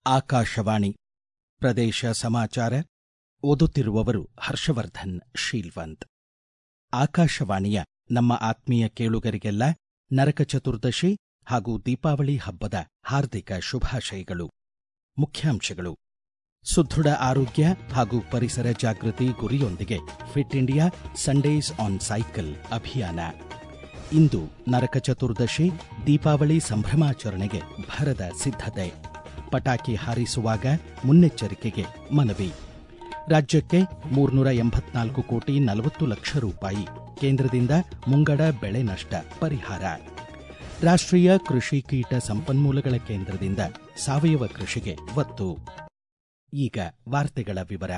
ಆಕಾಶವಾಣಿ ಪ್ರದೇಶ ಸಮಾಚಾರ ಓದುತ್ತಿರುವವರು ಹರ್ಷವರ್ಧನ್ ಶೀಲ್ವಂತ್ ಆಕಾಶವಾಣಿಯ ನಮ್ಮ ಆತ್ಮೀಯ ಕೇಳುಗರಿಗೆಲ್ಲ ನರಕ ಚತುರ್ದಶಿ ಹಾಗೂ ದೀಪಾವಳಿ ಹಬ್ಬದ ಹಾರ್ದಿಕ ಶುಭಾಶಯಗಳು ಮುಖ್ಯಾಂಶಗಳು ಸುದೃಢ ಆರೋಗ್ಯ ಹಾಗೂ ಪರಿಸರ ಜಾಗೃತಿ ಗುರಿಯೊಂದಿಗೆ fit India Sundays on cycle ಅಭಿಯಾನ ಇಂದು ನರಕ ಚತುರ್ದಶಿ ದೀಪಾವಳಿ ಸಂಭ್ರಮಾಚರಣೆಗೆ ಭರದ ಸಿದ್ಧತೆ ಪಟಾಕಿ ಹಾರಿಸುವಾಗ ಮುನ್ನೆಚ್ಚರಿಕೆಗೆ ಮನವಿ ರಾಜ್ಯಕ್ಕೆ ಮೂರ್ನೂರ ಎಂಬತ್ನಾಲ್ಕು ಕೋಟಿ ನಲವತ್ತು ಲಕ್ಷ ರೂಪಾಯಿ ಕೇಂದ್ರದಿಂದ ಮುಂಗಡ ಬೆಳೆ ನಷ್ಟ ಪರಿಹಾರ ರಾಷ್ಟ್ರೀಯ ಕೃಷಿ ಕೀಟ ಸಂಪನ್ಮೂಲಗಳ ಕೇಂದ್ರದಿಂದ ಸಾವಯವ ಕೃಷಿಗೆ ಒತ್ತು ಈಗ ವಾರ್ತೆಗಳ ವಿವರ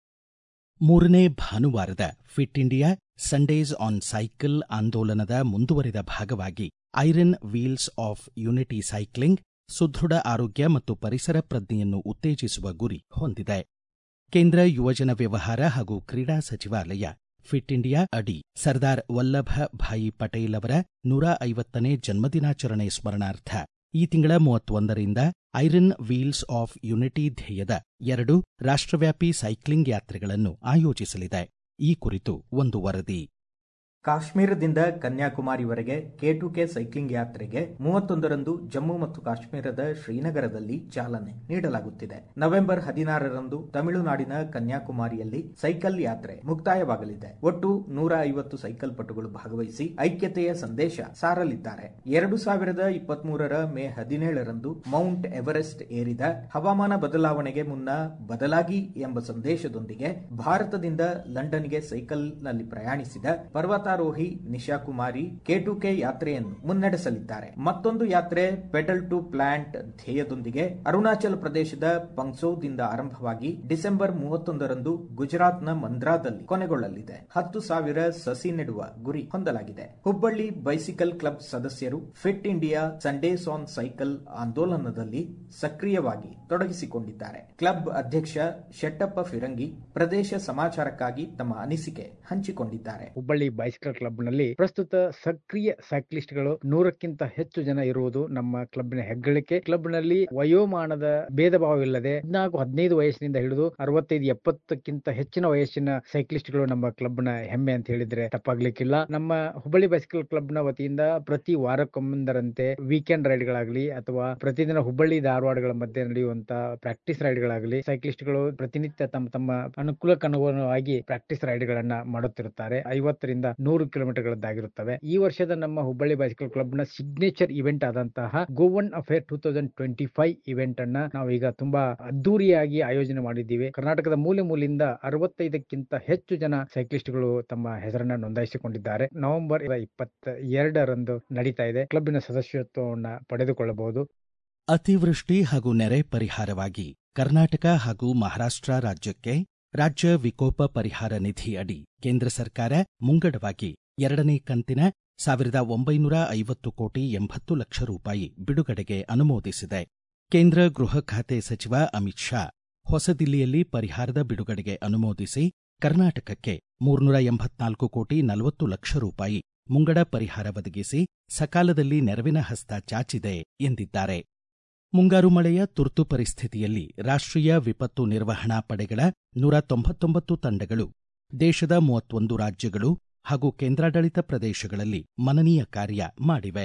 ಮೂರನೇ ಭಾನುವಾರದ fit India Sundays on cycle ಆಂದೋಲನದ ಮುಂದುವರಿದ ಭಾಗವಾಗಿ iron wheels of unity cycling ಸುದೃಢ ಆರೋಗ್ಯ ಮತ್ತು ಪರಿಸರ ಪ್ರಜ್ಞೆಯನ್ನು ಉತ್ತೇಜಿಸುವ ಗುರಿ ಹೊಂದಿದೆ ಕೇಂದ್ರ ಯುವಜನ ವ್ಯವಹಾರ ಹಾಗೂ ಕ್ರೀಡಾ ಸಚಿವಾಲಯ ಫಿಟ್ ಇಂಡಿಯಾ ಅಡಿ ಸರ್ದಾರ್ ವಲ್ಲಭ ಭಾಯಿ ಪಟೇಲ್ ಅವರ ನೂರ ಐವತ್ತನೇ ಜನ್ಮದಿನಾಚರಣೆ ಸ್ಮರಣಾರ್ಥ ಈ ತಿಂಗಳ ಮೂವತ್ತೊಂದರಿಂದ ಐರನ್ ವೀಲ್ಸ್ ಆಫ್ ಯುನಿಟಿ ಧ್ಯೇಯದ ಎರಡು ರಾಷ್ಟ್ರವ್ಯಾಪಿ ಸೈಕ್ಲಿಂಗ್ ಯಾತ್ರೆಗಳನ್ನು ಆಯೋಜಿಸಲಿದೆ ಈ ಕುರಿತು ಒಂದು ವರದಿ ಕಾಶ್ಮೀರದಿಂದ ಕನ್ಯಾಕುಮಾರಿವರೆಗೆ ಕೆ ಟು ಕೆ ಸೈಕ್ಲಿಂಗ್ ಯಾತ್ರೆಗೆ ಮೂವತ್ತೊಂದರಂದು ಜಮ್ಮು ಮತ್ತು ಕಾಶ್ಮೀರದ ಶ್ರೀನಗರದಲ್ಲಿ ಚಾಲನೆ ನೀಡಲಾಗುತ್ತಿದೆ ನವೆಂಬರ್ ಹದಿನಾರರಂದು ತಮಿಳುನಾಡಿನ ಕನ್ಯಾಕುಮಾರಿಯಲ್ಲಿ ಸೈಕಲ್ ಯಾತ್ರೆ ಮುಕ್ತಾಯವಾಗಲಿದೆ ಒಟ್ಟು ನೂರ ಐವತ್ತು ಸೈಕಲ್ ಪಟುಗಳು ಭಾಗವಹಿಸಿ ಐಕ್ಯತೆಯ ಸಂದೇಶ ಸಾರಲಿದ್ದಾರೆ ಎರಡು ಸಾವಿರದ ಇಪ್ಪತ್ಮೂರರ ಮೇ ಹದಿನೇಳರಂದು ಮೌಂಟ್ ಎವರೆಸ್ಟ್ ಏರಿದ ಹವಾಮಾನ ಬದಲಾವಣೆಗೆ ಮುನ್ನ ಬದಲಾಗಿ ಎಂಬ ಸಂದೇಶದೊಂದಿಗೆ ಭಾರತದಿಂದ ಲಂಡನ್ಗೆ ಸೈಕಲ್ನಲ್ಲಿ ಪ್ರಯಾಣಿಸಿದ ಪರ್ವತ ಪರ್ವತಾರೋಹಿ Nisha Kumari K to K ಯಾತ್ರೆಯನ್ನು ಮುನ್ನಡೆಸಲಿದ್ದಾರೆ ಮತ್ತೊಂದು ಯಾತ್ರೆ ಪೆಡಲ್ ಟು ಪ್ಲಾಂಟ್ ಧ್ಯೇಯದೊಂದಿಗೆ ಅರುಣಾಚಲ ಪ್ರದೇಶದ ಪಂಗ್ಸೋದಿಂದ ಆರಂಭವಾಗಿ ಡಿಸೆಂಬರ್ ಮೂವತ್ತೊಂದರಂದು ಗುಜರಾತ್ನ ಮಂದ್ರಾದಲ್ಲಿ ಕೊನೆಗೊಳ್ಳಲಿದೆ ಹತ್ತು ಸಾವಿರ ಸಸಿ ನೆಡುವ ಗುರಿ ಹೊಂದಲಾಗಿದೆ ಹುಬ್ಬಳ್ಳಿ ಬೈಸಿಕಲ್ ಕ್ಲಬ್ ಸದಸ್ಯರು fit India Sundays on cycle ಆಂದೋಲನದಲ್ಲಿ ಸಕ್ರಿಯವಾಗಿ ತೊಡಗಿಸಿಕೊಂಡಿದ್ದಾರೆ ಕ್ಲಬ್ ಅಧ್ಯಕ್ಷ ಶೆಟ್ಟಪ್ಪ ಫಿರಂಗಿ ಪ್ರದೇಶ ಸಮಾಚಾರಕ್ಕಾಗಿ ತಮ್ಮ ಅನಿಸಿಕೆ ಹಂಚಿಕೊಂಡಿದ್ದಾರೆ ಹುಬ್ಬಳ್ಳಿ ಬೈಸಿಕಲ್ ಕ್ಲಬ್ ನಲ್ಲಿ ಪ್ರಸ್ತುತ ಸಕ್ರಿಯ ಸೈಕ್ಲಿಸ್ಟ್ ಗಳು ನೂರಕ್ಕಿಂತ ಹೆಚ್ಚು ಜನ ಇರುವುದು ನಮ್ಮ ಕ್ಲಬ್ನ ಹೆಗ್ಗಳಿಕೆ ಕ್ಲಬ್ ನಲ್ಲಿ ವಯೋಮಾನದ ಭೇದ ಭಾವವಿಲ್ಲದೆ ಹದಿನಾಲ್ಕು ಹದಿನೈದು ವಯಸ್ಸಿನಿಂದ ಹಿಡಿದು ಅರವತ್ತೈದು ಎಪ್ಪತ್ತಕ್ಕಿಂತ ಹೆಚ್ಚಿನ ವಯಸ್ಸಿನ ಸೈಕ್ಲಿಸ್ಟ್ ಗಳು ನಮ್ಮ ಕ್ಲಬ್ ನ ಹೆಮ್ಮೆ ಅಂತ ಹೇಳಿದ್ರೆ ತಪ್ಪಾಗ್ಲಿಕ್ಕಿಲ್ಲ ನಮ್ಮ ಹುಬ್ಬಳ್ಳಿ ಬೈಸಿಕಲ್ ಕ್ಲಬ್ ನ ವತಿಯಿಂದ ಪ್ರತಿ ವಾರಕ್ಕೊಮ್ಮಂದರಂತೆ ವೀಕೆಂಡ್ ರೈಡ್ ಗಳಾಗಲಿ ಅಥವಾ ಪ್ರತಿದಿನ ಹುಬ್ಬಳ್ಳಿ ಧಾರವಾಡಗಳ ಮಧ್ಯೆ ನಡೆಯುವಂತ ಪ್ರಾಕ್ಟೀಸ್ ರೈಡ್ ಗಳಾಗಲಿ ಸೈಕ್ಲಿಸ್ಟ್ ಗಳು ಪ್ರತಿನಿತ್ಯ ತಮ್ಮ ತಮ್ಮ ಅನುಕೂಲಕ್ಕೆ ಅನುಗುಣವಾಗಿ ಪ್ರಾಕ್ಟೀಸ್ ರೈಡ್ ಗಳನ್ನ ಮಾಡುತ್ತಿರುತ್ತಾರೆ ಐವತ್ತರಿಂದ ನೂರು ಕಿಲೋಮೀಟರ್ ಗಳದ್ದಾಗಿರುತ್ತವೆ ಈ ವರ್ಷದ ನಮ್ಮ ಹುಬ್ಬಳ್ಳಿ ಬೈಸಿಕಲ್ ಕ್ಲಬ್ ನ ಸಿಗ್ನೇಚರ್ ಇವೆಂಟ್ ಆದಂತಹ Goan affair two thousand twenty five event ಅನ್ನ ನಾವು ಈಗ ತುಂಬಾ ಅದ್ದೂರಿಯಾಗಿ ಆಯೋಜನೆ ಮಾಡಿದ್ದೀವಿ ಕರ್ನಾಟಕದ ಮೂಲೆ ಮೂಲೆಯಿಂದ ಅರವತ್ತೈದಕ್ಕಿಂತ ಹೆಚ್ಚು ಜನ ಸೈಕ್ಲಿಸ್ಟ್ ಗಳು ತಮ್ಮ ಹೆಸರನ್ನ ನೋಂದಾಯಿಸಿಕೊಂಡಿದ್ದಾರೆ ನವೆಂಬರ್ ಇಪ್ಪತ್ತ ಎರಡರಂದು ನಡೀತಾ ಇದೆ ಕ್ಲಬ್ನ ಸದಸ್ಯತ್ವವನ್ನ ಪಡೆದುಕೊಳ್ಳಬಹುದು ಅತಿವೃಷ್ಟಿ ಹಾಗೂ ನೆರೆ ಪರಿಹಾರವಾಗಿ ಕರ್ನಾಟಕ ಹಾಗೂ ಮಹಾರಾಷ್ಟ್ರ ರಾಜ್ಯಕ್ಕೆ ರಾಜ್ಯ ವಿಕೋಪ ಪರಿಹಾರ ನಿಧಿ ಅಡಿ ಕೇಂದ್ರ ಸರ್ಕಾರ ಮುಂಗಡವಾಗಿ ಎರಡನೇ ಕಂತಿನ ಸಾವಿರದ ಒಂಬೈನೂರ ಐವತ್ತು ಕೋಟಿ ಎಂಬತ್ತು ಲಕ್ಷ ರೂಪಾಯಿ ಬಿಡುಗಡೆಗೆ ಅನುಮೋದಿಸಿದೆ ಕೇಂದ್ರ ಗೃಹ ಖಾತೆ ಸಚಿವ ಅಮಿತ್ ಶಾ ಹೊಸದಿಲ್ಲಿಯಲ್ಲಿ ಪರಿಹಾರದ ಬಿಡುಗಡೆಗೆ ಅನುಮೋದಿಸಿ ಕರ್ನಾಟಕಕ್ಕೆ ಮೂರ್ನೂರ ಎಂಬತ್ನಾಲ್ಕು ಕೋಟಿ ನಲವತ್ತು ಲಕ್ಷ ರೂಪಾಯಿ ಮುಂಗಡ ಪರಿಹಾರ ಒದಗಿಸಿ ಸಕಾಲದಲ್ಲಿ ನೆರವಿನ ಹಸ್ತ ಚಾಚಿದೆ ಎಂದಿದ್ದಾರೆ ಮುಂಗಾರು ಮಳೆಯ ತುರ್ತು ಪರಿಸ್ಥಿತಿಯಲ್ಲಿ ರಾಷ್ಟ್ರೀಯ ವಿಪತ್ತು ನಿರ್ವಹಣಾ ಪಡೆಗಳ ನೂರ ತೊಂಬತ್ತೊಂಬತ್ತು ತಂಡಗಳು ದೇಶದ ಮೂವತ್ತೊಂದು ರಾಜ್ಯಗಳು ಹಾಗೂ ಕೇಂದ್ರಾಡಳಿತ ಪ್ರದೇಶಗಳಲ್ಲಿ ಮನನೀಯ ಕಾರ್ಯ ಮಾಡಿವೆ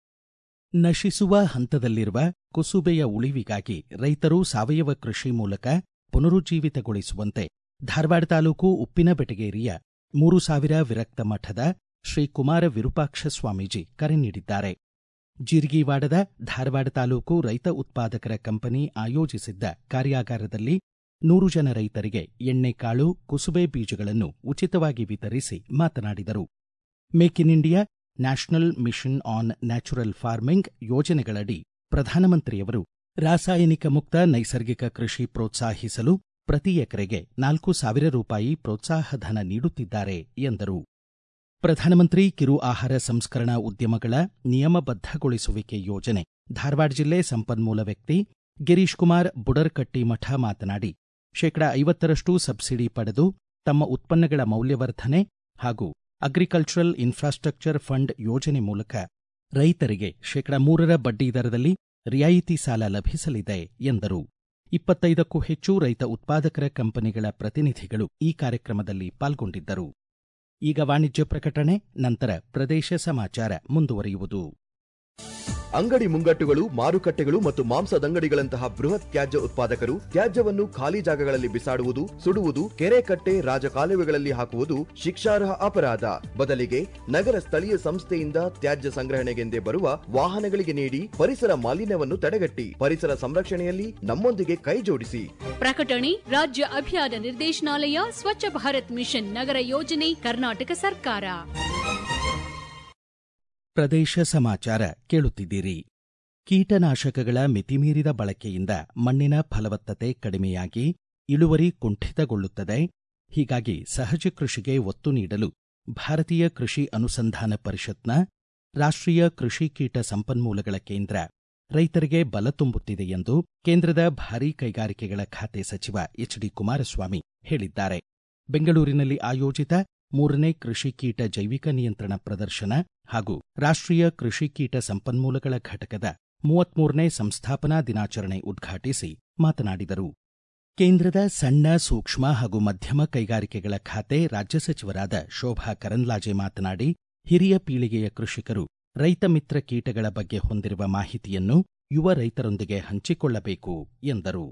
ನಶಿಸುವ ಹಂತದಲ್ಲಿರುವ ಕುಸುಬೆಯ ಉಳಿವಿಗಾಗಿ ರೈತರು ಸಾವಯವ ಕೃಷಿ ಮೂಲಕ ಪುನರುಜ್ಜೀವಿತಗೊಳಿಸುವಂತೆ ಧಾರವಾಡ ತಾಲೂಕು ಉಪ್ಪಿನಬೆಟಗೇರಿಯ ಮೂರು ಸಾವಿರ ವಿರಕ್ತ ಮಠದ ಶ್ರೀ ಕುಮಾರ ವಿರೂಪಾಕ್ಷ ಸ್ವಾಮೀಜಿ ಕರೆ ನೀಡಿದ್ದಾರೆ ಜೀರ್ಗಿವಾಡದ ಧಾರವಾಡ ತಾಲೂಕು ರೈತ ಉತ್ಪಾದಕರ ಕಂಪನಿ ಆಯೋಜಿಸಿದ್ದ ಕಾರ್ಯಾಗಾರದಲ್ಲಿ ನೂರು ಜನ ರೈತರಿಗೆ ಎಣ್ಣೆಕಾಳು ಕುಸುಬೆ ಬೀಜಗಳನ್ನು ಉಚಿತವಾಗಿ ವಿತರಿಸಿ ಮಾತನಾಡಿದರು make in India national mission on natural farming ಯೋಜನೆಗಳಡಿ ಪ್ರಧಾನಮಂತ್ರಿಯವರು ರಾಸಾಯನಿಕ ಮುಕ್ತ ನೈಸರ್ಗಿಕ ಕೃಷಿ ಪ್ರೋತ್ಸಾಹಿಸಲು ಪ್ರತಿ ಎಕರೆಗೆ ನಾಲ್ಕು ಸಾವಿರ ರೂಪಾಯಿ ಪ್ರೋತ್ಸಾಹಧನ ನೀಡುತ್ತಿದ್ದಾರೆ ಎಂದರು ಪ್ರಧಾನಮಂತ್ರಿ ಕಿರು ಆಹಾರ ಸಂಸ್ಕರಣಾ ಉದ್ಯಮಗಳ ನಿಯಮಬದ್ಧಗೊಳಿಸುವಿಕೆ ಯೋಜನೆ ಧಾರವಾಡ ಜಿಲ್ಲೆ ಸಂಪನ್ಮೂಲ ವ್ಯಕ್ತಿ ಗಿರೀಶ್ ಕುಮಾರ್ ಬುಡರ್ಕಟ್ಟಿಮಠ ಮಾತನಾಡಿ ಶೇಕಡ ಐವತ್ತರಷ್ಟು ಸಬ್ಸಿಡಿ ಪಡೆದು ತಮ್ಮ ಉತ್ಪನ್ನಗಳ ಮೌಲ್ಯವರ್ಧನೆ ಹಾಗೂ ಅಗ್ರಿಕಲ್ಚರಲ್ ಇನ್ಫ್ರಾಸ್ಟ್ರಕ್ಚರ್ ಫಂಡ್ ಯೋಜನೆ ಮೂಲಕ ರೈತರಿಗೆ ಶೇಕಡ ಮೂರರ ಬಡ್ಡಿ ದರದಲ್ಲಿ ರಿಯಾಯಿತಿ ಸಾಲ ಲಭಿಸಲಿದೆ ಎಂದರು ಇಪ್ಪತ್ತೈದಕ್ಕೂ ಹೆಚ್ಚು ರೈತ ಉತ್ಪಾದಕರ ಕಂಪನಿಗಳ ಪ್ರತಿನಿಧಿಗಳು ಈ ಕಾರ್ಯಕ್ರಮದಲ್ಲಿ ಪಾಲ್ಗೊಂಡಿದ್ದರು ಈಗ ವಾಣಿಜ್ಯ ಪ್ರಕಟಣೆ ನಂತರ ಪ್ರದೇಶ ಸಮಾಚಾರ ಮುಂದುವರಿಯುವುದು ಅಂಗಡಿ ಮುಂಗಟ್ಟುಗಳು ಮಾರುಕಟ್ಟೆಗಳು ಮತ್ತು ಮಾಂಸದಂಗಡಿಗಳಂತಹ ಬೃಹತ್ ತ್ಯಾಜ್ಯ ಉತ್ಪಾದಕರು ತ್ಯಾಜ್ಯವನ್ನು ಖಾಲಿ ಜಾಗಗಳಲ್ಲಿ ಬಿಸಾಡುವುದು ಸುಡುವುದು ಕೆರೆ ಕಟ್ಟೆ ರಾಜಕಾಲುವೆಗಳಲ್ಲಿ ಹಾಕುವುದು ಶಿಕ್ಷಾರ್ಹ ಅಪರಾಧ ಬದಲಿಗೆ ನಗರ ಸ್ಥಳೀಯ ಸಂಸ್ಥೆಯಿಂದ ತ್ಯಾಜ್ಯ ಸಂಗ್ರಹಣೆಗೆಂದೇ ಬರುವ ವಾಹನಗಳಿಗೆ ನೀಡಿ ಪರಿಸರ ಮಾಲಿನ್ಯವನ್ನು ತಡೆಗಟ್ಟಿ ಪರಿಸರ ಸಂರಕ್ಷಣೆಯಲ್ಲಿ ನಮ್ಮೊಂದಿಗೆ ಕೈ ಜೋಡಿಸಿ ಪ್ರಕಟಣೆ ರಾಜ್ಯ ಅಭಿಯಾನ ನಿರ್ದೇಶನಾಲಯ ಸ್ವಚ್ಛ ಭಾರತ್ ಮಿಷನ್ ನಗರ ಯೋಜನೆ ಕರ್ನಾಟಕ ಸರ್ಕಾರ ಪ್ರದೇಶ ಸಮಾಚಾರ ಕೇಳುತ್ತಿದ್ದೀರಿ ಕೀಟನಾಶಕಗಳ ಮಿತಿಮೀರಿದ ಬಳಕೆಯಿಂದ ಮಣ್ಣಿನ ಫಲವತ್ತತೆ ಕಡಿಮೆಯಾಗಿ ಇಳುವರಿ ಕುಂಠಿತಗೊಳ್ಳುತ್ತದೆ ಹೀಗಾಗಿ ಸಹಜ ಕೃಷಿಗೆ ಒತ್ತು ನೀಡಲು ಭಾರತೀಯ ಕೃಷಿ ಅನುಸಂಧಾನ ಪರಿಷತ್ನ ರಾಷ್ಟ್ರೀಯ ಕೃಷಿ ಕೀಟ ಸಂಪನ್ಮೂಲಗಳ ಕೇಂದ್ರ ರೈತರಿಗೆ ಬಲ ತುಂಬುತ್ತಿದೆ ಎಂದು ಕೇಂದ್ರದ ಭಾರೀ ಕೈಗಾರಿಕೆಗಳ ಖಾತೆ ಸಚಿವ ಎಚ್ ಡಿ ಕುಮಾರಸ್ವಾಮಿ ಹೇಳಿದ್ದಾರೆ ಬೆಂಗಳೂರಿನಲ್ಲಿ ಆಯೋಜಿತ ಮೂರನೇ ಕೃಷಿ ಕೀಟ ಜೈವಿಕ ನಿಯಂತ್ರಣ ಪ್ರದರ್ಶನ ಹಾಗೂ ರಾಷ್ಟ್ರೀಯ ಕೃಷಿ ಕೀಟ ಸಂಪನ್ಮೂಲಗಳ ಘಟಕದ ಮೂವತ್ಮೂರನೇ ಸಂಸ್ಥಾಪನಾ ದಿನಾಚರಣೆ ಉದ್ಘಾಟಿಸಿ ಮಾತನಾಡಿದರು ಕೇಂದ್ರದ ಸಣ್ಣ ಸೂಕ್ಷ್ಮ ಹಾಗೂ ಮಧ್ಯಮ ಕೈಗಾರಿಕೆಗಳ ಖಾತೆ ರಾಜ್ಯ ಸಚಿವರಾದ ಶೋಭಾ ಕರಂದ್ಲಾಜೆ ಮಾತನಾಡಿ ಹಿರಿಯ ಪೀಳಿಗೆಯ ಕೃಷಿಕರು ರೈತ ಮಿತ್ರ ಕೀಟಗಳ ಬಗ್ಗೆ ಹೊಂದಿರುವ ಮಾಹಿತಿಯನ್ನು ಯುವ ರೈತರೊಂದಿಗೆ ಹಂಚಿಕೊಳ್ಳಬೇಕು ಎಂದರು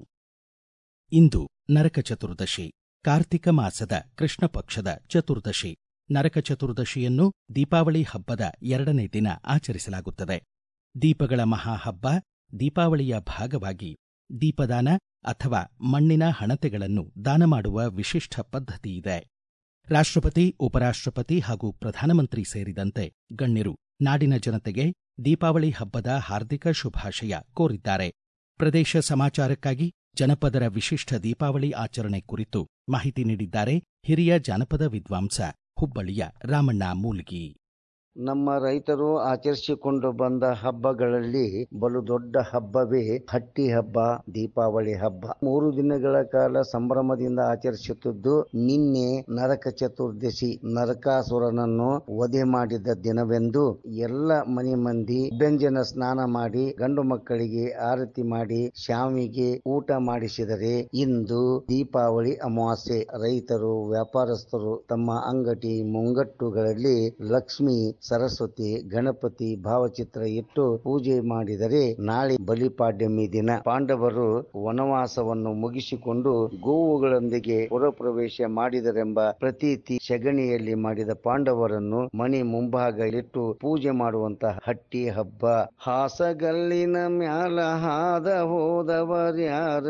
ಇಂದು ನರಕ ಚತುರ್ದಶಿ ಕಾರ್ತಿಕ ಮಾಸದ ಕೃಷ್ಣ ಪಕ್ಷದ ಚತುರ್ದಶಿ ನರಕ ಚತುರ್ದಶಿಯನ್ನು ದೀಪಾವಳಿ ಹಬ್ಬದ ಎರಡನೇ ದಿನ ಆಚರಿಸಲಾಗುತ್ತದೆ ದೀಪಗಳ ಮಹಾಹಬ್ಬ ದೀಪಾವಳಿಯ ಭಾಗವಾಗಿ ದೀಪದಾನ ಅಥವಾ ಮಣ್ಣಿನ ಹಣತೆಗಳನ್ನು ದಾನ ಮಾಡುವ ವಿಶಿಷ್ಟ ಪದ್ಧತಿಯಿದೆ ರಾಷ್ಟ್ರಪತಿ ಉಪರಾಷ್ಟ್ರಪತಿ ಹಾಗೂ ಪ್ರಧಾನಮಂತ್ರಿ ಸೇರಿದಂತೆ ಗಣ್ಯರು ನಾಡಿನ ಜನತೆಗೆ ದೀಪಾವಳಿ ಹಬ್ಬದ ಹಾರ್ದಿಕ ಶುಭಾಶಯ ಕೋರಿದ್ದಾರೆ ಪ್ರದೇಶ ಸಮಾಚಾರಕ್ಕಾಗಿ ಜನಪದರ ವಿಶಿಷ್ಟ ದೀಪಾವಳಿ ಆಚರಣೆ ಕುರಿತು ಮಾಹಿತಿ ನೀಡಿದ್ದಾರೆ ಹಿರಿಯ ಜಾನಪದ ವಿದ್ವಾಂಸ ಹುಬ್ಬಳ್ಳಿಯ ರಾಮಣ್ಣ ಮೂಲ್ಗಿ ನಮ್ಮ ರೈತರು ಆಚರಿಸಿಕೊಂಡು ಬಂದ ಹಬ್ಬಗಳಲ್ಲಿ ಬಲು ದೊಡ್ಡ ಹಬ್ಬವೇ ಹಟ್ಟಿ ಹಬ್ಬ ದೀಪಾವಳಿ ಹಬ್ಬ ಮೂರು ದಿನಗಳ ಕಾಲ ಸಂಭ್ರಮದಿಂದ ಆಚರಿಸುತ್ತಿದ್ದು ನಿನ್ನೆ ನರಕ ಚತುರ್ದಶಿ ನರಕಾಸುರನನ್ನು ವಧೆ ಮಾಡಿದ ದಿನವೆಂದು ಎಲ್ಲ ಮನೆ ಮಂದಿ ವ್ಯಂಜನ ಸ್ನಾನ ಮಾಡಿ ಗಂಡು ಮಕ್ಕಳಿಗೆ ಆರತಿ ಮಾಡಿ ಶಾಮಿಗೆ ಊಟ ಮಾಡಿಸಿದರೆ ಇಂದು ದೀಪಾವಳಿ ಅಮಾವಾಸ್ಯೆ ರೈತರು ವ್ಯಾಪಾರಸ್ಥರು ತಮ್ಮ ಅಂಗಡಿ ಮುಂಗಟ್ಟುಗಳಲ್ಲಿ ಲಕ್ಷ್ಮಿ ಸರಸ್ವತಿ ಗಣಪತಿ ಭಾವಚಿತ್ರ ಇಟ್ಟು ಪೂಜೆ ಮಾಡಿದರೆ ನಾಳೆ ಬಲಿಪಾಡ್ಯಮಿ ದಿನ ಪಾಂಡವರು ವನವಾಸವನ್ನು ಮುಗಿಸಿಕೊಂಡು ಗೋವುಗಳೊಂದಿಗೆ ಪುರಪ್ರವೇಶ ಮಾಡಿದರೆಂಬ ಪ್ರತೀತಿ ಸಗಣಿಯಲ್ಲಿ ಮಾಡಿದ ಪಾಂಡವರನ್ನು ಮನೆ ಮುಂಭಾಗ ಇಟ್ಟು ಪೂಜೆ ಮಾಡುವಂತಹ ಹಟ್ಟಿ ಹಬ್ಬ ಹಾಸಗಲ್ಲಿನ ಮ್ಯಾಲ ಹಾದ ಹೋದವರ್ಯಾರ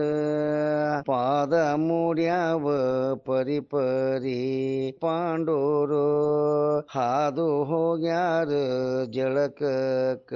ಪಾದ ಮೂಡ್ಯಾವ ಪರಿಪರಿ ಪಾಂಡೋರು ಹಾದು ಹೋಗ್ಯಾರ ಜಳಕಕ್ಕ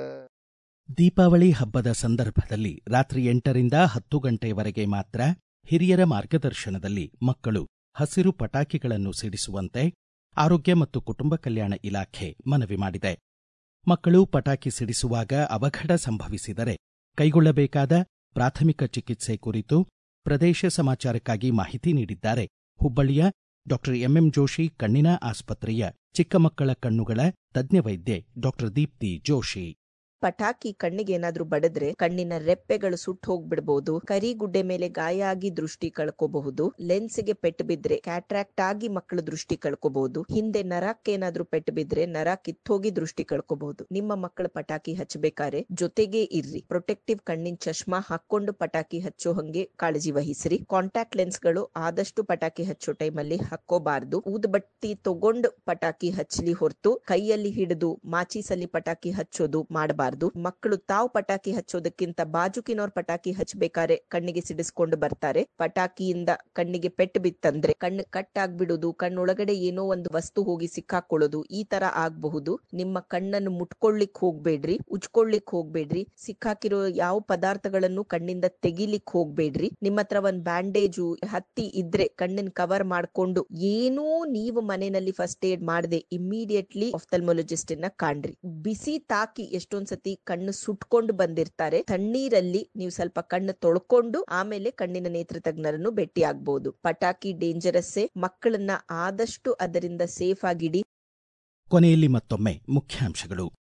ದೀಪಾವಳಿ ಹಬ್ಬದ ಸಂದರ್ಭದಲ್ಲಿ ರಾತ್ರಿ ಎಂಟರಿಂದ ಹತ್ತು ಗಂಟೆಯವರೆಗೆ ಮಾತ್ರ ಹಿರಿಯರ ಮಾರ್ಗದರ್ಶನದಲ್ಲಿ ಮಕ್ಕಳು ಹಸಿರು ಪಟಾಕಿಗಳನ್ನು ಸಿಡಿಸುವಂತೆ ಆರೋಗ್ಯ ಮತ್ತು ಕುಟುಂಬ ಕಲ್ಯಾಣ ಇಲಾಖೆ ಮನವಿ ಮಾಡಿದೆ ಮಕ್ಕಳು ಪಟಾಕಿ ಸಿಡಿಸುವಾಗ ಅವಘಡ ಸಂಭವಿಸಿದರೆ ಕೈಗೊಳ್ಳಬೇಕಾದ ಪ್ರಾಥಮಿಕ ಚಿಕಿತ್ಸೆ ಕುರಿತು ಪ್ರದೇಶ ಸಮಾಚಾರಕ್ಕಾಗಿ ಮಾಹಿತಿ ನೀಡಿದ್ದಾರೆ ಹುಬ್ಬಳ್ಳಿಯ ಡಾಕ್ಟರ್ ಎಂಎಂ ಜೋಶಿ ಕಣ್ಣಿನ ಆಸ್ಪತ್ರೆಯ ಚಿಕ್ಕ ಮಕ್ಕಳ ಕಣ್ಣುಗಳ ತಜ್ಞ ವೈದ್ಯೆ ಡಾಕ್ಟರ್ ದೀಪ್ತಿ ಜೋಶಿ ಪಟಾಕಿ ಕಣ್ಣಿಗೆ ಏನಾದ್ರೂ ಬಡದ್ರೆ ಕಣ್ಣಿನ ರೆಪ್ಪೆಗಳು ಸುಟ್ಟು ಹೋಗ್ಬಿಡ್ಬಹುದು ಕರಿಗುಡ್ಡೆ ಮೇಲೆ ಗಾಯ ಆಗಿ ದೃಷ್ಟಿ ಕಳ್ಕೋಬಹುದು ಲೆನ್ಸ್ಗೆ ಪೆಟ್ಟು ಬಿದ್ರೆ ಕ್ಯಾಟ್ರಾಕ್ಟ್ ಆಗಿ ಮಕ್ಕಳು ದೃಷ್ಟಿ ಕಳ್ಕೋಬಹುದು ಹಿಂದೆ ನರಕ್ಕೆ ಏನಾದ್ರೂ ಪೆಟ್ಟು ಬಿದ್ರೆ ನರ ಕಿತ್ತೋಗಿ ದೃಷ್ಟಿ ಕಳ್ಕೋಬಹುದು ನಿಮ್ಮ ಮಕ್ಕಳ ಪಟಾಕಿ ಹಚ್ಚಬೇಕಾದ್ರೆ ಜೊತೆಗೆ ಇರ್ರಿ ಪ್ರೊಟೆಕ್ಟಿವ್ ಕಣ್ಣಿನ ಚಶ್ಮಾ ಹಾಕೊಂಡು ಪಟಾಕಿ ಹಚ್ಚೋ ಹಂಗೆ ಕಾಳಜಿ ವಹಿಸ್ರಿ ಕಾಂಟ್ಯಾಕ್ಟ್ ಲೆನ್ಸ್ ಗಳು ಆದಷ್ಟು ಪಟಾಕಿ ಹಚ್ಚೋ ಟೈಮಲ್ಲಿ ಹಾಕೋಬಾರ್ದು ಊದ್ಬತ್ತಿ ತಗೊಂಡು ಪಟಾಕಿ ಹಚ್ಚಲಿ ಹೊರತು ಕೈಯಲ್ಲಿ ಹಿಡಿದು ಮಾಚೀಸಲ್ಲಿ ಪಟಾಕಿ ಹಚ್ಚೋದು ಮಾಡಬಾರ್ದು ಮಕ್ಕಳು ತಾವು ಪಟಾಕಿ ಹಚ್ಚೋದಕ್ಕಿಂತ ಬಾಜುಕಿನವ್ರ ಪಟಾಕಿ ಹಚ್ಚಬೇಕಾದ್ರೆ ಕಣ್ಣಿಗೆ ಸಿಡಿಸ್ಕೊಂಡು ಬರ್ತಾರೆ ಪಟಾಕಿಯಿಂದ ಕಣ್ಣಿಗೆ ಪೆಟ್ಟು ಬಿತ್ತಂದ್ರೆ ಕಣ್ಣು ಕಟ್ ಆಗ್ಬಿಡುದು ಕಣ್ಣೊಳಗಡೆ ಏನೋ ಒಂದು ವಸ್ತು ಹೋಗಿ ಸಿಕ್ಕಾಕೊಳ್ಳೋದು ಈ ತರ ಆಗಬಹುದು ನಿಮ್ಮ ಕಣ್ಣನ್ನು ಮುಟ್ಕೊಳ್ಳಿಕ್ ಹೋಗ್ಬೇಡ್ರಿ ಉಜ್ಕೊಳ್ಳಿಕ್ ಹೋಗ್ಬೇಡ್ರಿ ಸಿಕ್ಕಾಕಿರೋ ಯಾವ ಪದಾರ್ಥಗಳನ್ನು ಕಣ್ಣಿಂದ ತೆಗಿಲಿಕ್ ಹೋಗ್ಬೇಡ್ರಿ ನಿಮ್ಮ ಹತ್ರ ಒಂದ್ ಬ್ಯಾಂಡೇಜು ಹತ್ತಿ ಇದ್ರೆ ಕಣ್ಣಿನ ಕವರ್ ಮಾಡ್ಕೊಂಡು ಏನೂ ನೀವು ಮನೆಯಲ್ಲಿ ಫಸ್ಟ್ ಏಡ್ ಮಾಡದೆ ಇಮಿಡಿಯೇಟ್ಲಿ ಆಫ್ಥಲ್ಮೊಲಜಿಸ್ಟ್ ನ ಕಾಣ್ರಿ ಬಿಸಿ ತಾಕಿ ಎಷ್ಟೊಂದ್ಸತಿ ಕಣ್ಣು ಸುಟ್ಕೊಂಡು ಬಂದಿರ್ತಾರೆ ತಣ್ಣೀರಲ್ಲಿ ನೀವು ಸ್ವಲ್ಪ ಕಣ್ಣು ತೊಳ್ಕೊಂಡು ಆಮೇಲೆ ಕಣ್ಣಿನ ನೇತ್ರ ತಜ್ಞರನ್ನು ಭೇಟಿ ಆಗ್ಬಹುದು ಪಟಾಕಿ ಡೇಂಜರಸ್ಸೇ ಮಕ್ಕಳನ್ನ ಆದಷ್ಟು ಅದರಿಂದ ಸೇಫ್ ಆಗಿಡಿ ಕೊನೆಯಲ್ಲಿ ಮತ್ತೊಮ್ಮೆ ಮುಖ್ಯಾಂಶಗಳು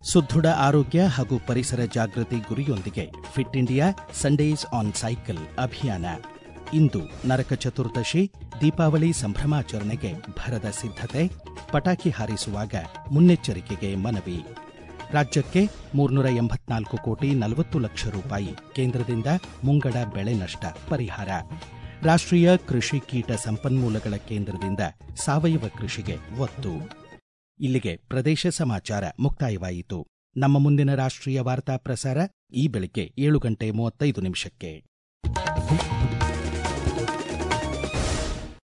ಸುದೃಢ ಆರೋಗ್ಯ ಹಾಗೂ ಪರಿಸರ ಜಾಗೃತಿ ಗುರಿಯೊಂದಿಗೆ fit India Sundays on cycle ಅಭಿಯಾನ ಇಂದು ನರಕ ಚತುರ್ದಶಿ ದೀಪಾವಳಿ ಸಂಭ್ರಮಾಚರಣೆಗೆ ಭರದ ಸಿದ್ಧತೆ ಪಟಾಕಿ ಹಾರಿಸುವಾಗ ಮುನ್ನೆಚ್ಚರಿಕೆಗೆ ಮನವಿ ರಾಜ್ಯಕ್ಕೆ ಮೂರ್ನೂರ ಎಂಬತ್ನಾಲ್ಕು ಕೋಟಿ ನಲವತ್ತು ಲಕ್ಷ ರೂಪಾಯಿ ಕೇಂದ್ರದಿಂದ ಮುಂಗಡ ಬೆಳೆ ನಷ್ಟ ಪರಿಹಾರ ರಾಷ್ಟ್ರೀಯ ಕೃಷಿ ಕೀಟ ಸಂಪನ್ಮೂಲಗಳ ಕೇಂದ್ರದಿಂದ ಸಾವಯವ ಕೃಷಿಗೆ ಒತ್ತು ಇಲ್ಲಿಗೆ ಪ್ರದೇಶ ಸಮಾಚಾರ ಮುಕ್ತಾಯವಾಯಿತು ನಮ್ಮ ಮುಂದಿನ ರಾಷ್ಟ್ರೀಯ ವಾರ್ತಾ ಪ್ರಸಾರ ಈ ಬೆಳಿಗ್ಗೆ ಏಳು ಗಂಟೆ ಮೂವತ್ತೈದು ನಿಮಿಷಕ್ಕೆ